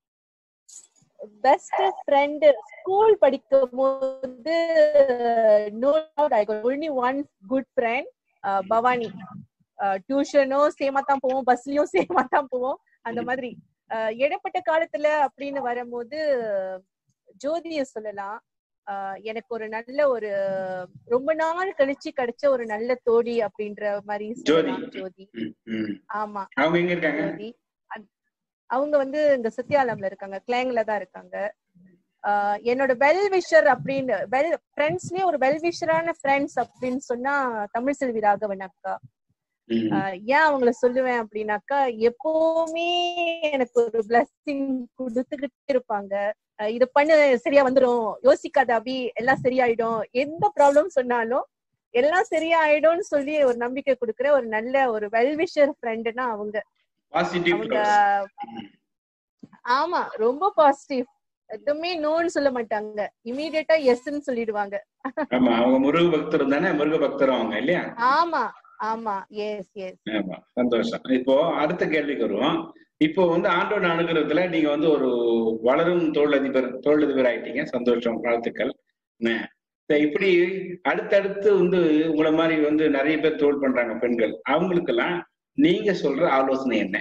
பெஸ்ட் ஃப்ரெண்ட் ஸ்கூல் படிக்கும் போது no I only one good friend Bhavani டியூஷனோ சேமா தான் போவோம் பஸ்லயும் சேமா தான் போவோம் அந்த மாதிரி அஹ், இடைப்பட்ட காலத்துல அப்படின்னு வரும்போது ஜோதிய சொல்லலாம் அஹ், எனக்கு ஒரு நல்ல ஒரு ரொம்ப நாள் கழிச்சு கிடைச்ச ஒரு நல்ல தோழி அப்படின்ற மாதிரி சொல்லலாம் ஜோதி ம், ம். ஆமா அவங்க எங்க இருக்காங்க ஜோதி அந்- அவங்க வந்து இங்க சத்யாலம்ல இருக்காங்க கிளாங்ல தான் இருக்காங்க ஆஹ் என்னோட வெல் விஷர் அப்படின்னு வெல் ஃப்ரெண்ட்ஸ்லயே ஒரு வெல் விஷரான ஃப்ரெண்ட்ஸ் அப்படின்னு சொன்னா தமிழ் செல்வி ராகவன் அக்கா ம். ஆஹ் ஏன் அவங்கள சொல்லுவேன் அப்படின்னாக்கா எப்பவுமே எனக்கு ஒரு பிளஸ்ஸிங் கொடுத்துக்கிட்டே இருப்பாங்க ஆஹ் இது பண்ணு சரியா வந்துரும் யோசிக்காத அபி எல்லாம் சரியாயிடும் எந்த ப்ராப்ளம் சொன்னாலும் எல்லாம் சரியாயிடும்னு சொல்லி ஒரு நம்பிக்கை கொடுக்குற ஒரு நல்ல ஒரு வெல்விஷர் ஃப்ரெண்டுனா அவங்க பாசிட்டிவ் அவங்க ஆமா ரொம்ப பாசிட்டிவ் எதுவுமே நோன்னு சொல்ல மாட்டாங்க இமீடியட்டா எஸ்ன்னு சொல்லிடுவாங்க ஆமா அவங்க முருக பக்தர் தானே முருக பக்தர் அவங்க இல்லையா ஆமா ஆமா எஸ் எஸ் ஆமா சந்தோஷம் இப்போ அடுத்த கேள்விக்கு வருவோம் இப்போ வந்து ஆண்டோட அனுகிரகத்துல நீங்க வந்து ஒரு வளரும் தொழிலதிபர் தொழிலதிபர் ஆயிட்டீங்க சந்தோஷம் வாழ்த்துக்கள் என்ன? சரி, இப்படி அடுத்தடுத்து வந்து உங்களை மாதிரி வந்து நிறைய பேர் தொழில் பண்றாங்க பெண்கள் அவங்களுக்கெல்லாம் நீங்க சொல்ற ஆலோசனை என்ன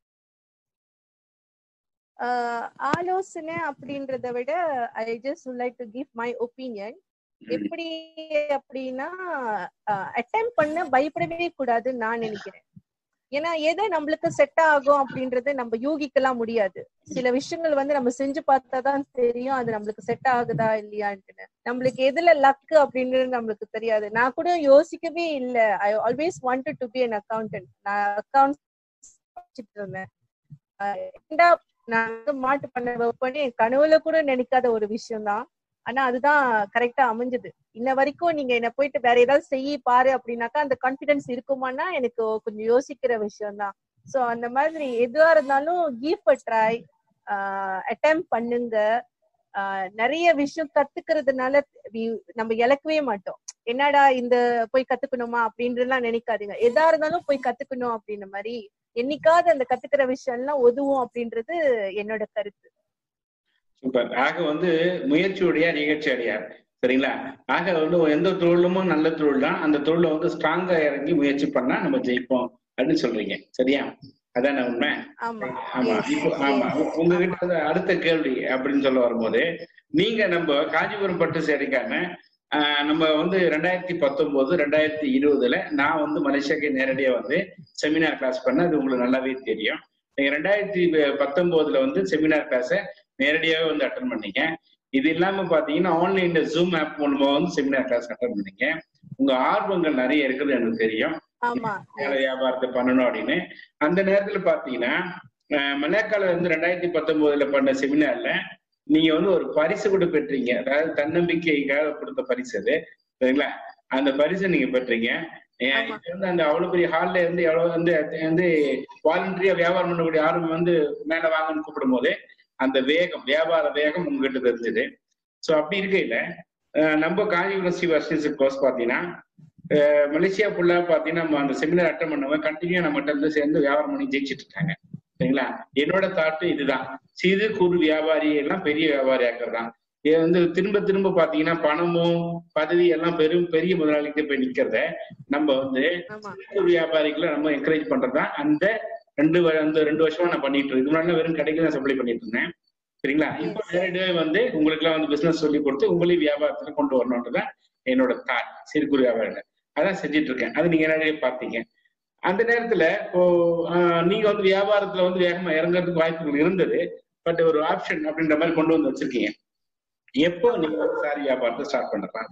ஆலோசனை அப்படின்றத விட I just like to give my opinion ம், எப்படி அப்படின்னா அட்டம் பண்ண பயப்படவே கூடாதுன்னு நான் நினைக்கிறேன் ஏன்னா எது நம்மளுக்கு செட் ஆகும் அப்படின்றது நம்ம யூகிக்கலாம் முடியாது சில விஷயங்கள் வந்து நம்ம செஞ்சு பார்த்தாதான் தெரியும் அது நம்மளுக்கு செட் ஆகுதா இல்லையான்ட்டுன்னு நம்மளுக்கு எதுல லக்கு அப்படின்றது நம்மளுக்கு தெரியாது நான் கூட யோசிக்கவே இல்லை I always wanted to be an accountant நான் அக்கௌண்ட் இருந்தேன் ஆஹ் end up நான் வந்து மாட்டு பண்ண வைப்பேன்னு என் கனவுல கூட நினைக்காத ஒரு விஷயம் தான் ஆனா அதுதான் கரெக்டா அமைஞ்சது இன்ன வரைக்கும் நீங்க என்ன போயிட்டு வேற ஏதாவது செய்ய பாரு அப்படின்னாக்கா அந்த கான்பிடன்ஸ் இருக்குமானா எனக்கு கொஞ்சம் யோசிக்கிற விஷயம் தான் சோ அந்த மாதிரி எதுவா இருந்தாலும் கீவ் அ ட்ரை அட்டம் பண்ணுங்க ஆஹ் நிறைய விஷயம் கத்துக்கிறதுனால we- நம்ம இழக்கவே மாட்டோம் என்னடா இந்த போய் கத்துக்கணுமா அப்படின்றலாம் நினைக்காதீங்க எதா இருந்தாலும் போய் கத்துக்கணும் அப்படின்ற மாதிரி என்னைக்காவது அந்த கத்துக்கிற விஷயம் எல்லாம் உதவும் அப்படின்றது என்னோட கருத்து சூப்பர் ஆக வந்து முயற்சியுடைய நிகழ்ச்சி அடையார் சரிங்களா ஆக வந்து எந்த தொழிலும் நல்ல தொழில் தான் அந்த தொழில வந்து ஸ்ட்ராங்கா இறங்கி முயற்சி பண்ணா நம்ம ஜெயிப்போம் அப்படின்னு சொல்றீங்க சரியா அதான உண்மை ஆமா ஆமா Yes, இப்போ ஆமா உ- உங்ககிட்ட வந்து அடுத்த கேள்வி அப்படின்னு சொல்ல வரும்போது நீங்க நம்ம காஞ்சிபுரம் பட்டு சேரிக்காம ஆஹ் நம்ம வந்து ரெண்டாயிரத்தி பத்தொன்பது ரெண்டாயிரத்தி இருபதுல நான் வந்து மலேசியாக்கு நேரடியா வந்து செமினார் கிளாஸ் பண்ண அது உங்களுக்கு நல்லாவே தெரியும் நீங்க ரெண்டாயிரத்தி பத்தொன்பதுல வந்து செமினார் கிளாஸை நேரடியாவே வந்து அட்டன் பண்ணீங்க இது இல்லாம பாத்தீங்கன்னா ஆன்லைன்ல ஜூம் ஆப் மூலமா வந்து செமினார் கிளாஸ் அட்டன் பண்ணீங்க உங்க ஆர்வங்கள் நிறைய இருக்குது எனக்கு தெரியும் ஆமா வேலை வியாபாரத்தை பண்ணணும் அப்படின்னு அந்த நேரத்துல பாத்தீங்கன்னா அஹ் மலேக்கால வந்து ரெண்டாயிரத்தி பத்தொன்பதுல பண்ண செமினார்ல நீங்க வந்து ஒரு பரிசு கூட பெற்றீங்க அதாவது தன்னம்பிக்கைக்காக கொடுத்த பரிசு அது சரிங்களா அந்த பரிசை நீங்க பெற்றீங்க ஏன் ஆமா. இது வந்து அந்த அவ்வளவு பெரிய ஹால்ல இருந்து எவ்வளவு வந்து வந்து வாலண்டரியா வியாபாரம் பண்ணக்கூடிய யாரும் வந்து மேல வாங்கன்னு கூப்பிடும் போது அந்த வேகம் வியாபார வேகம் உங்ககிட்ட தெரிஞ்சது சோ அப்படி இருக்கையில அஹ் நம்ம காஞ்சிபுரம் ஸ்ரீ வர்ஷிஸ் கோர்ஸ் பாத்தீங்கன்னா அஹ் மலேசியா ஃபுல்லா பாத்தீங்கன்னா நம்ம அந்த செமினார் அட்டன் பண்ணவங்க கண்டினியூ நம்மகிட்ட இருந்து சேர்ந்து வியாபாரம் பண்ணி ஜெயிச்சிட்டு இருக்காங்க சரிங்களா என்னோட தாட்டு இதுதான் சிறு குறு வியாபாரி எல்லாம் பெரிய வியாபாரி ஆக்குறதுதான் இது வந்து திரும்ப திரும்ப பாத்தீங்கன்னா பணமும் பதவி எல்லாம் பெரும் பெரிய முதலாளிக்கு போய் நிக்கிறத நம்ம வந்து ஆமா சிறு வியாபாரிகளை நம்ம என்கரேஜ் பண்றதா அந்த ரெண்டு வ- அந்த ரெண்டு வருஷமா நான் பண்ணிட்டு இருக்கேன் இதுக்கு முன்னாடி வெறும் கடைக்கு தான் சப்ளை பண்ணிட்டு இருந்தேன் சரிங்களா இப்போ நேரடியாக வந்து உங்களுக்கு எல்லாம் வந்து பிசினஸ் சொல்லி கொடுத்து உங்களையும் வியாபாரத்துல கொண்டு வரணுன்றதான் என்னோட தாட் சிறு குறு வியாபாரிகள் அதான் செஞ்சுட்டு இருக்கேன் அது நீங்க நேரடியாக பார்த்தீங்க அந்த நேரத்துல இப்போ ஆஹ், நீங்க வந்து வியாபாரத்துல வந்து வேகமா இறங்குறதுக்கு வாய்ப்புகள் இருந்தது பட் ஒரு ஆப்ஷன் அப்படின்ற மாதிரி கொண்டு வந்து வச்சிருக்கீங்க எப்போ நீங்க வந்து சாரி வியாபாரத்தை ஸ்டார்ட் பண்ணலாம்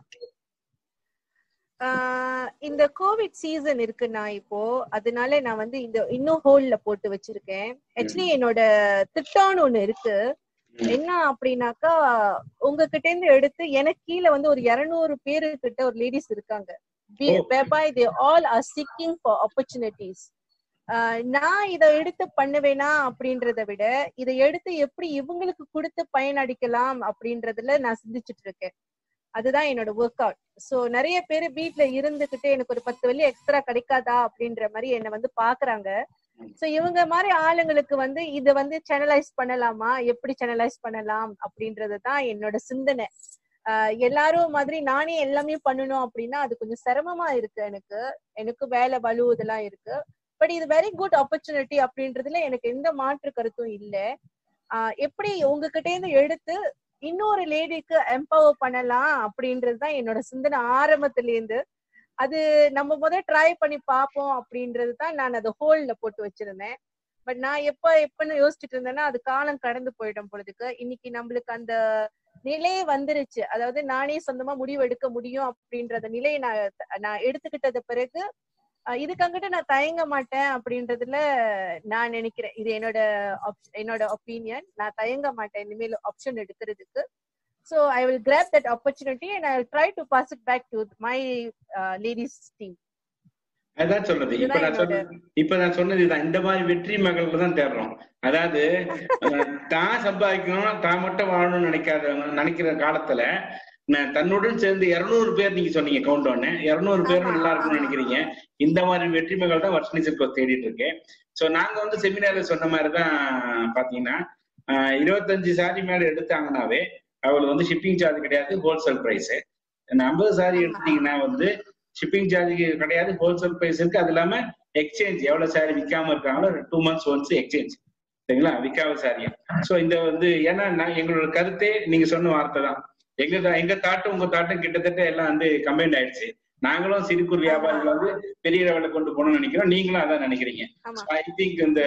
ஆஹ் இந்த கோவிட் சீசன் இருக்குண்ணா இப்போ அதனால நான் வந்து இந்த இன்னும் ஹோல்ல போட்டு வச்சிருக்கேன் ஆக்சுவலி என்னோட திட்டம்னு ஒண்ணு இருக்கு ம். என்ன அப்படின்னாக்கா உங்ககிட்ட இருந்து எடுத்து எனக்கு கீழே வந்து ஒரு இருநூறு பேரு கிட்ட ஒரு லேடிஸ் இருக்காங்க ஓ. whereby they all are seeking for opportunities ஆஹ் நான் இதை எடுத்து பண்ணுவேனா அப்படின்றத விட இதை எடுத்து எப்படி இவங்களுக்கு கொடுத்து பயனடிக்கலாம் அப்படின்றதுல நான் சிந்திச்சுட்டு இருக்கேன் அதுதான் என்னோட ஒர்க் அவுட் சோ நிறைய பேர் வீட்ல இருந்துகிட்டு எனக்கு ஒரு பத்து வெள்ளி எக்ஸ்ட்ரா கிடைக்காதா அப்படின்ற மாதிரி என்ன வந்து பாக்குறாங்க சோ இவங்க மாதிரி ஆளுங்களுக்கு வந்து இத வந்து சேனலைஸ் பண்ணலாமா எப்படி சேனலைஸ் பண்ணலாம் அப்படின்றது தான் என்னோட சிந்தனை ஆஹ் எல்லாரும் மாதிரி நானே எல்லாமே பண்ணணும் அப்படின்னா அது கொஞ்சம் சிரமமா இருக்கு எனக்கு எனக்கு வேலை வலு இதெல்லாம் இருக்கு பட் இது வெரி குட் ஆப்பர்ச்சுனிட்டி அப்படின்றதுல எனக்கு எந்த மாற்று கருத்தும் இல்ல ஆஹ் எப்படி உங்ககிட்ட இருந்து எடுத்து இன்னொரு லேடிக்கு எம்பவர் பண்ணலாம் அப்படின்றது தான் என்னோட சிந்தனை ஆரம்பத்துல இருந்து அது நம்ம முதல் ட்ரை பண்ணி பார்ப்போம் அப்படின்றது தான் நான் அதை ஹோல்ல போட்டு வச்சிருந்தேன் பட் நான் எப்ப எப்பன்னு யோசிச்சுட்டு இருந்தேன்னா அது காலம் கடந்து போயிடும் பொழுதுக்கு இன்னைக்கு நம்மளுக்கு அந்த நிலையே வந்துருச்சு அதாவது நானே சொந்தமா முடிவு எடுக்க முடியும் அப்படின்றத நிலையை நான் நான் எடுத்துக்கிட்டது பிறகு அஹ் இதுக்காங்கிட்ட நான் தயங்க மாட்டேன் அப்படின்றதுல நான் நினைக்கிறேன் இது என்னோட op- என்னோட ஒப்பீனியன் நான் தயங்க மாட்டேன் இனிமேல் ஆப்ஷன் எடுக்கிறதுக்கு so I will grab that opportunity and I will try to pass it back to my ladies team அதான் சொல்றது இப்ப நான் சொன்னது இப்ப நான் சொன்னது இதான் இந்த மாதிரி வெற்றி மகள்ல தான் தேடுறோம் அதாவது அஹ், தான் சம்பாதிக்கணும் தான் மட்டும் வாழணும்னு நினைக்காதவங்க நினைக்கிற காலத்துல நான் தன்னுடன் சேர்ந்து இருநூறு பேர் நீங்க சொன்னீங்க கவுண்ட் ஒன்னு இருநூறு பேர் ஆமா, நல்லா இருக்கும்னு ஆமா. நினைக்கிறீங்க இந்த மாதிரி வெற்றி மகள் தான் வர்ஷினி சிற்பம் தேடிட்டு இருக்கேன் சோ நாங்க வந்து செமினார்ல சொன்ன மாதிரி தான் பாத்தீங்கன்னா அஹ், இருபத்தஞ்சு சாரி மேல எடுத்தாங்கன்னாவே அவங்களுக்கு வந்து ஷிப்பிங் சார்ஜ் கிடையாது ஹோல்சேல் பிரைஸ் ஐம்பது சாரி எடுத்தீங்கன்னா வந்து ஷிப்பிங் சார்ஜ் கிடையாது ஹோல்சேல் பிரைஸ் இருக்கு அது இல்லாம எக்ஸ்சேஞ்ச் எவ்வளவு சாரி விற்காம இருக்காங்களோ டூ மந்த்ஸ் ஒன்ஸ் எக்ஸ்சேஞ்ச் சரிங்களா விற்காம சாரியா சோ இந்த வந்து ஏன்னா நான் எங்களோட கருத்தே நீங்க சொன்ன வார்த்தை தான் எங்க தா- எங்க தாட்டும் உங்க தாட்டும் கிட்டத்தட்ட எல்லாம் வந்து கம்பைண்ட் ஆயிடுச்சு நாங்களும் சிறு குறு வியாபாரிகள் வந்து பெரிய லெவலில் கொண்டு போகணும்னு நினைக்கிறோம் நீங்களும் அதான் நினைக்கிறீங்க ஆமா ஐ திங்க் இந்த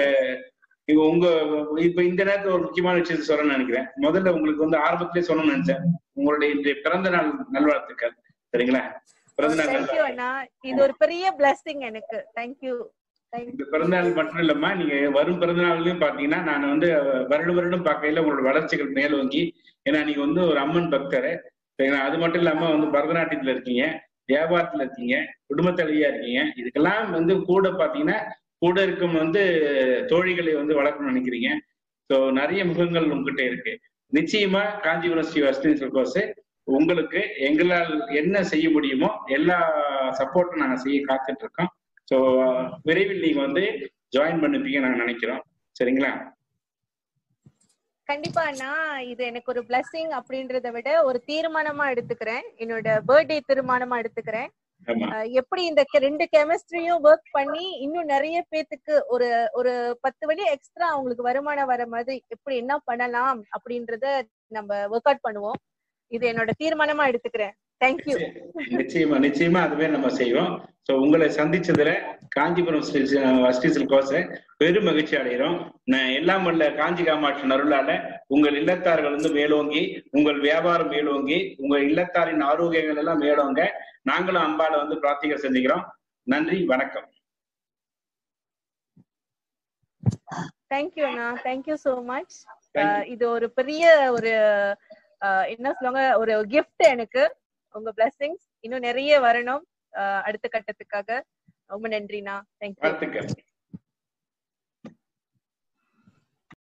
இது உங்க இப்ப இந்த நேரத்துல ஒரு முக்கியமான விஷயத்தை சொல்லணும்னு நினைக்கிறேன் முதல்ல உங்களுக்கு வந்து ஆரம்பத்திலே சொல்லணும்னு நினைச்சேன் உங்களுடைய இன்றைய பிறந்த நாள் நல்வாழ்த்துக்கள் சரிங்களா பிறந்த நாள் தேங்க்யூ நல்வாழ்த்துக்கள். அண்ணா இது ஒரு பெரிய பிளஸிங் எனக்கு தேங்க்யூ இந்த பிறந்தநாள் மட்டும் இல்லம்மா நீங்க வரும் பிறந்தநாள்லயும் பாத்தீங்கன்னா நான் வந்து வருடம் வருடம் பார்க்கையில உங்களோட வளர்ச்சிகள் மேலோங்கி ஏன்னா நீங்க வந்து ஒரு அம்மன் பக்தர் சரிங்களா அது மட்டும் இல்லாம வந்து பரதநாட்டியத்துல இருக்கீங்க வியாபாரத்துல இருக்கீங்க குடும்ப தலைவியா இருக்கீங்க இதுக்கெல்லாம் வந்து கூட பாத்தீங்கன்னா கூட இருக்கும் வந்து தோழிகளை வந்து வளர்க்கணும்னு நினைக்கிறீங்க ஸோ நிறைய முகங்கள் உங்ககிட்ட இருக்கு நிச்சயமா காஞ்சிபுரம் ஸ்ரீ வஸ்தினி சில்கோஸ் உங்களுக்கு எங்களால் என்ன செய்ய முடியுமோ எல்லா சப்போர்ட்டும் நாங்க செய்ய காத்துட்டு இருக்கோம் ஸோ விரைவில் நீங்க வந்து ஜாயின் பண்ணிப்பீங்க நாங்க நினைக்கிறோம் சரிங்களா கண்டிப்பா அண்ணா இது எனக்கு ஒரு பிளஸிங் அப்படின்றத விட ஒரு தீர்மானமா எடுத்துக்கிறேன் என்னோட பர்த்டே தீர்மானமா எடுத்துக்கிறேன் ஆமா அஹ் எப்படி இந்த கெ- ரெண்டு கெமிஸ்ட்ரியும் ஒர்க் பண்ணி இன்னும் நிறைய பேத்துக்கு ஒரு ஒரு பத்து வழி எக்ஸ்ட்ரா அவங்களுக்கு வருமானம் வர மாதிரி எப்படி என்ன பண்ணலாம் அப்படின்றத நம்ம ஒர்க் அவுட் பண்ணுவோம் இது என்னோட தீர்மானமா எடுத்துக்கிறேன் தேங்க்யூ நிச்சயமா நிச்சயமா அதுவே நம்ம செய்வோம் சோ உங்களை சந்திச்சதுல காஞ்சிபுரம் ஸ்ரீ ஸ்ரீ சில்கோஸ பெரும் மகிழ்ச்சி அடைகிறோம் நான் எல்லாம் வல்ல காஞ்சி காமாட்சி அருளால உங்கள் இல்லத்தார்கள் வந்து மேலோங்கி உங்கள் வியாபாரம் மேலோங்கி உங்கள் இல்லத்தாரின் ஆரோக்கியங்கள் எல்லாம் மேலோங்க நாங்களும் அம்பால வந்து பிரார்த்திகை செஞ்சுக்கிறோம் நன்றி வணக்கம் தேங்க்யூ அண்ணா thank you so much Thank you. இது ஒரு பெரிய ஒரு அஹ், என்ன சொல்லுவாங்க ஒரு gift எனக்கு உங்க blessings இன்னும் நிறைய வரணும் அஹ், அடுத்த கட்டத்துக்காக ரொம்ப நன்றிண்ணா தேங்க்யூ வாழ்த்துக்கள்